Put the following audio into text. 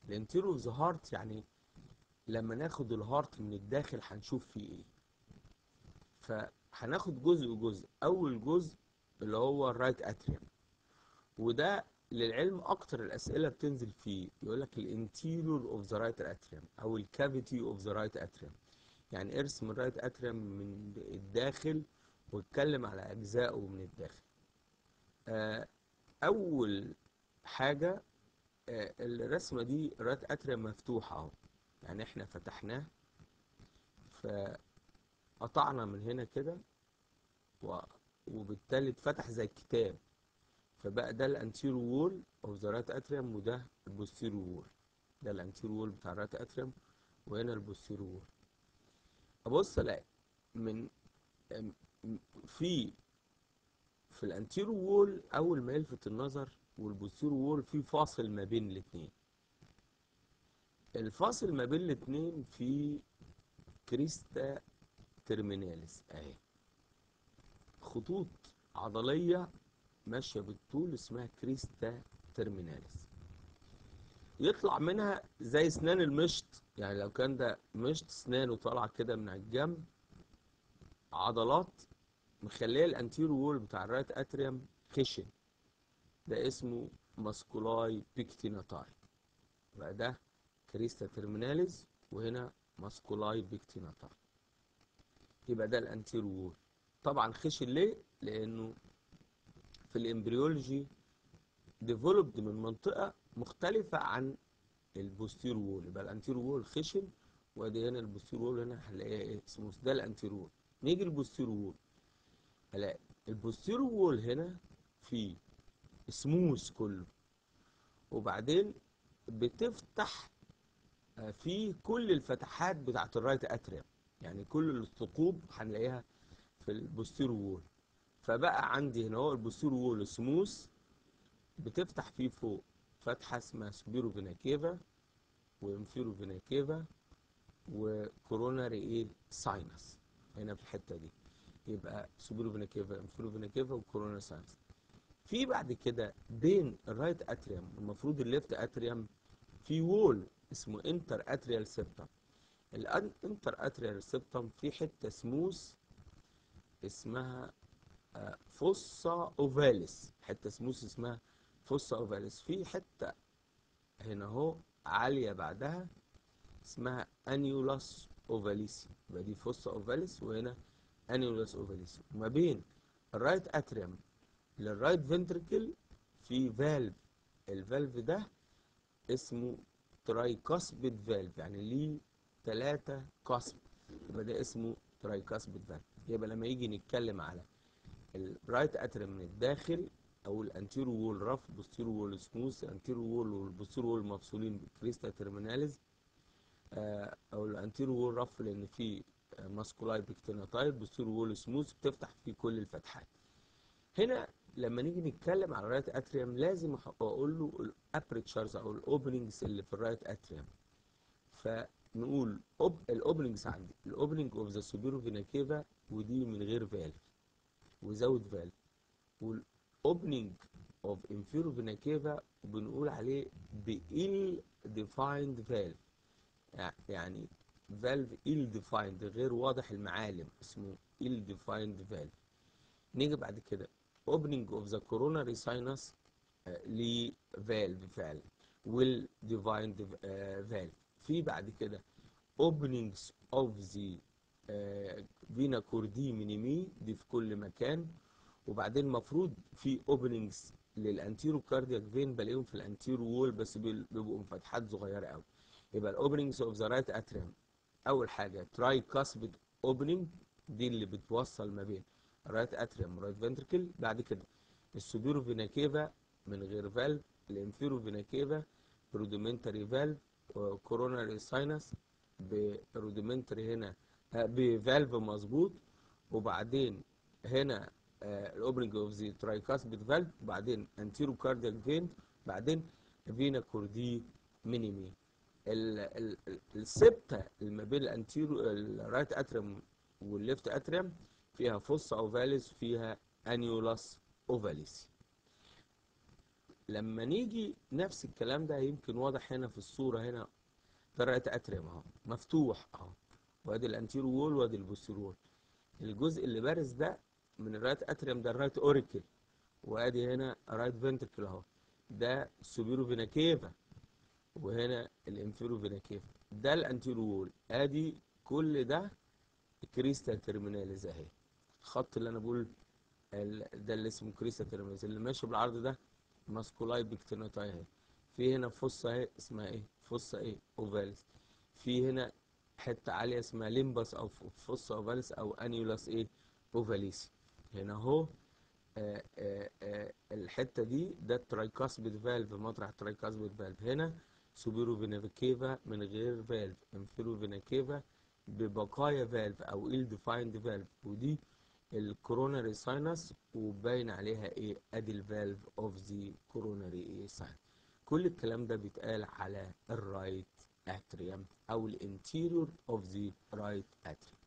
الانتيرو اوف ذا هارت يعني لما ناخد الهارت من الداخل هنشوف فيه ايه فهناخد جزء جزء اول جزء اللي هو الرايت اتريوم وده للعلم اكتر الاسئله بتنزل فيه يقول لك الانتيريور اوف ذا رايت اتريوم او الكافيتي اوف ذا رايت اتريوم يعني ارسم الرايت اتريوم من الداخل واتكلم على اجزائه من الداخل آه، اول حاجه آه، الرسمه دي الرايت اتريوم مفتوحه اهو يعني احنا فتحناه فقطعنا من هنا كده و- وبالتالي اتفتح زي الكتاب فبقى ده الانتيرو وول اوف ذا رايت اتريوم وده البوستيرو وول ده الانتيرو وول بتاع الرايت اتريوم وهنا البوستيرو وول ابص الاقي من ام- م- في في الانتيرو وول اول ما يلفت النظر والبوستيرو وول في فاصل ما بين الاثنين الفاصل ما بين الاثنين في كريستا ترميناليس اهي خطوط عضليه ماشيه بالطول اسمها كريستا ترميناليس يطلع منها زي اسنان المشط يعني لو كان ده مشط اسنانه طالعه كده من على الجنب عضلات مخليه الانتيرو وول بتاع الرايت اتريوم خشن ده اسمه ماسكولاي بيكتيناتاي يبقى ده كريستا ترميناليز وهنا ماسكولاي بيكتيناتاي يبقى ده الانتيرو وول طبعا خشن ليه لانه في الامبريولوجي ديفلوبد من منطقه مختلفه عن البوستيرو وول يبقى الانتيرو وول خشن وادي هنا البوستيرو وول هنا هنلاقيها ايه سموث ده الانتيرو وول نيجي البوستيرو وول هلاقي البوستيرو وول هنا فيه سموث كله وبعدين بتفتح آه، فيه كل الفتحات بتاعت الرايت اتريم يعني كل الثقوب هنلاقيها في البوستيرو وول فبقى عندي هنا هو البوستيرو وول سموث بتفتح فيه فوق فتحه اسمها سبيرو فينا كيفا وانفيرو فينا كيفا وكوروناري ايه ساينس هنا في الحته دي يبقى سوبيرو فينا كيفا انفيرو فينا كيفا وكوروناري ساينس في بعد كده بين الرايت اتريوم المفروض الليفت اتريوم في وول اسمه انتر اتريال سيبتم الانتر اتريال سيبتم في حته سموث اسمها آه، فوسا اوفاليس حته سموث اسمها فوسا اوفاليس في حته هنا اهو عاليه بعدها اسمها انيولاس اوفاليسي يبقى دي فوسا اوفاليس وهنا انيولاس اوفاليسي وما بين الرايت اتريوم للرايت فنتركل في فالف الفالف ده اسمه ترايكاسبيد فالف يعني ليه ثلاثة كاسب يبقى ده اسمه ترايكاسبيد فالف يبقى لما يجي نتكلم على الرايت اتريوم من الداخل او الانتيرو وول رف بوستيرو وول سموث الانتيرو وول والبوستيرو وول مفصولين بالكريستا ترميناليز آه، او الانتيرو وول رف لان فيه ماسكولاي بيكتيناتايد بوستيرو وول سموث بتفتح فيه كل الفتحات هنا لما نيجي نتكلم على الرايت اتريوم لازم أح- اقول له الابريتشرز او الاوبننجز اللي في الرايت اتريوم فنقول الاوبننجز عندي الاوبننج اوف ذا سوبيرو فينا كيفا ودي من غير فالف وزود فالف والاوبننج اوف انفيرو فينا كيفا بنقول عليه بإل ديفايند فالف يعني فالف إل ديفايند غير واضح المعالم اسمه إل ديفايند فالف نيجي بعد كده opening of the coronary sinus آه، ليه valve فعلا will divine آه، valve في بعد كده openings of the آه، vena cordii minimi دي في كل مكان وبعدين المفروض في openings للانتيرو كاردياك فين بلاقيهم في الانتيرو وول بس بيل- بيبقوا فتحات صغيره قوي يبقى الاوبننجز اوف ذا رايت اتريوم اول حاجه تراي كاسبد اوبننج دي اللي بتوصل ما بين الرايت اتريوم والرايت فنتركل بعد كده السوبيرو فينا كيفا من غير فالف الانفيرو فينا كيفا رودومنتري فالف وكوروناري ساينس برودومنتري هنا آه، بفالف مظبوط وبعدين هنا الاوبننج اوف ذا ترايكاسبيد فالف وبعدين انتيرو كاردياك فين بعدين فينا كوردي مينيمي ال- ال- ال- السبتة اللي ما بين الانتيرو الرايت اتريوم والليفت اتريوم فيها فوسا اوفاليس فيها انيولاس اوفاليس لما نيجي نفس الكلام ده يمكن واضح هنا في الصورة هنا ده الرايت اتريوم اهو مفتوح اهو وادي الانتيرو وول وادي البوستيرو وول الجزء اللي بارز ده من الرايت اتريوم ده الرايت اوريكل وادي هنا رايت فنتركل اهو ده سوبيرو فينا كيفا وهنا الانفيرو فينا كيفا ده الانتيرو وول ادي كل ده كريستا ترميناليز اهي الخط اللي انا بقول ال- ده اللي اسمه كريستا ترميناليز اللي ماشي بالعرض ده ماسكولاي بيكتينوتاي اهي في هنا فصة اهي اسمها ايه فصة ايه اوفاليس في هنا حتة عالية اسمها ليمبس او فصة اوفاليس او انيولاس ايه اوفاليسي هنا اهو آه، آه، آه، الحته دي ده الترايكاسبيد فالف مطرح الترايكاسبيد فالف هنا سوبيرو فينا كيفا من غير فالف انفيرو فينا كيفا ببقايا فالف او ill defined فالف ودي الكوروناري ساينس وباين عليها ايه ادي الفالف اوف ذا كوروناري ايه ساين كل الكلام ده بيتقال على الرايت اتريوم او الانتيريور اوف ذا رايت اتريوم